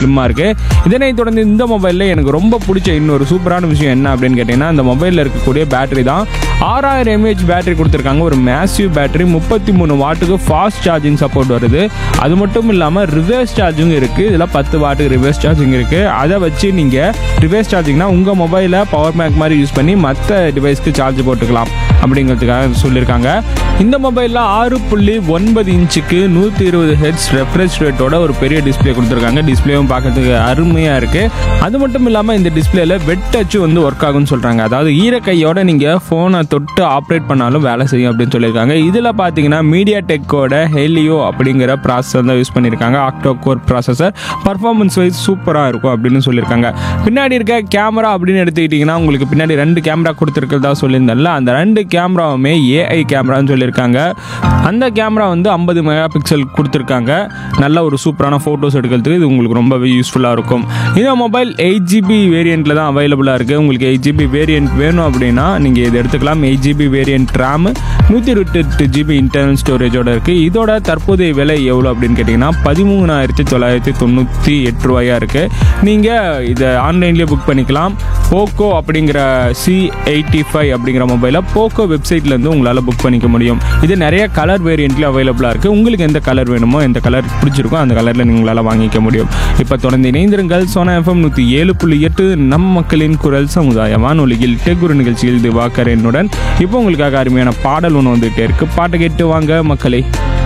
ஸ்லிம்மாக இருக்குது இதனைத் தொடர்ந்து இந்த மொபைலில் எனக்கு ரொம்ப பிடிச்ச இன்னொரு சூப்பரான விஷயம் என்ன அப்படின்னு கேட்டிங்கன்னா இந்த மொபைலில் இருக்கக்கூடிய பேட்டரி தான் ஆறாயிரம் எம்ஏஹெச் பேட்டரி கொடுத்துருக்காங்க ஒரு மேசிவ் பேட்டரி முப்பத்தி மூணு வாட்டுக்கு ஃபாஸ்ட் சார்ஜிங் சப்போர்ட் வருது அது மட்டும் இல்லாமல் ரிவர்ஸ் சார்ஜிங் இருக்குது இதில் பத்து வாட்டுக்கு ரிவர்ஸ் சார்ஜிங் இருக்குது அதை வச்சு நீங்கள் ரிவர்ஸ் சார்ஜிங்னா உங்கள் மொபைலை பவர் பேங்க் மாதிரி யூஸ் பண்ணி மற்ற டிவைஸ்க்கு சார்ஜ் போட்டுக்கலாம் அப்படிங்கிறதுக்காக சொல்லியிருக்காங்க இந்த மொபைலில் ஆறு புள்ளி ஒன்பது இன்ச்சுக்கு நூற்றி இருபது ஹெட்ஸ் ரெஃப்ரெஷ் ரேட்டோட ஒரு பெரிய டிஸ்பிளே கொடுத்துருக்காங்க டிஸ்பிளேவும் பார்க்கறதுக்கு அருமையாக இருக்குது அது மட்டும் இல்லாமல் இந்த டிஸ்பிளேல வெட் டச் வந்து ஒர்க் ஆகும்னு சொல்கிறாங்க அதாவது ஈரக்கையோட நீங்கள் ஃபோனை தொட்டு ஆப்ரேட் பண்ணாலும் வேலை செய்யும் அப்படின்னு சொல்லியிருக்காங்க இதில் பார்த்தீங்கன்னா மீடியா டெக்கோட ஹெலியோ அப்படிங்கிற ப்ராசஸர் தான் யூஸ் பண்ணியிருக்காங்க octa core processor performance wise சூப்பராக இருக்கும் அப்படின்னு சொல்லியிருக்காங்க பின்னாடி இருக்க கேமரா அப்படின்னு எடுத்துக்கிட்டிங்கன்னா உங்களுக்கு பின்னாடி ரெண்டு கேமரா கொடுத்துருக்கிறதா சொல்லியிருந்தேன்ல அந்த ரெண்டு கேமராவுமே ஏஐ கேமரான்னு சொல்லியிருக்காங்க அந்த கேமரா வந்து ஐம்பது மெகா பிக்சல் கொடுத்துருக்காங்க நல்ல ஒரு சூப்பரான ஃபோட்டோஸ் எடுக்கிறதுக்கு இது உங்களுக்கு ரொம்பவே யூஸ்ஃபுல்லாக இருக்கும் இந்த மொபைல் எயிட் ஜிபி வேரியண்ட்டில் தான் அவைலபிளாக இருக்குது உங்களுக்கு எயிட் ஜிபி வேரியண்ட் வேணும் அப்படின்னா நீங்கள் இதை எடுத்துக்கலாம் எயிட் ஜிபி வேரியண்ட் ரேம் நூற்றி இருபத்தெட்டு ஜிபி இன்டர்னல் ஸ்டோரேஜோட இருக்குது இதோட தற்போதைய விலை எவ்வளோ அப்படின்னு கேட்டிங்கன்னா பதிமூணாயிரத்தி தொள்ளாயிரத்தி தொண்ணூற்றி எட்டு ரூபாயா இருக்குது நீங்கள் இதை ஆன்லைன்லேயே புக் பண்ணிக்கலாம் போக்கோ அப்படிங்கிற சி எயிட்டி ஃபைவ் அப்படிங்கிற மொபைலை போக்கோ வெப்சைட்லேருந்து உங்களால் புக் பண்ணிக்க முடியும் இது நிறைய கலர் வேரியண்ட்லேயும் அவைலபிளாக இருக்குது உங்களுக்கு எந்த கலர் வேணுமோ எந்த கலர் பிடிச்சிருக்கோ அந்த கலரில் உங்களால் வாங்கிக்க முடியும் இப்போ தொடர்ந்து இணைந்திருங்கள் சோனா எஃப்எம் நூற்றி ஏழு புள்ளி எட்டு நம் மக்களின் குரல் சமுதாய வானொலியில் டெகுரு நிகழ்ச்சியில் திவாகர் என்னுடன் இப்போ உங்களுக்காக அருமையான பாடல் ஒன்று வந்துகிட்டே இருக்குது பாட்டை கேட்டு வாங்க மக்களே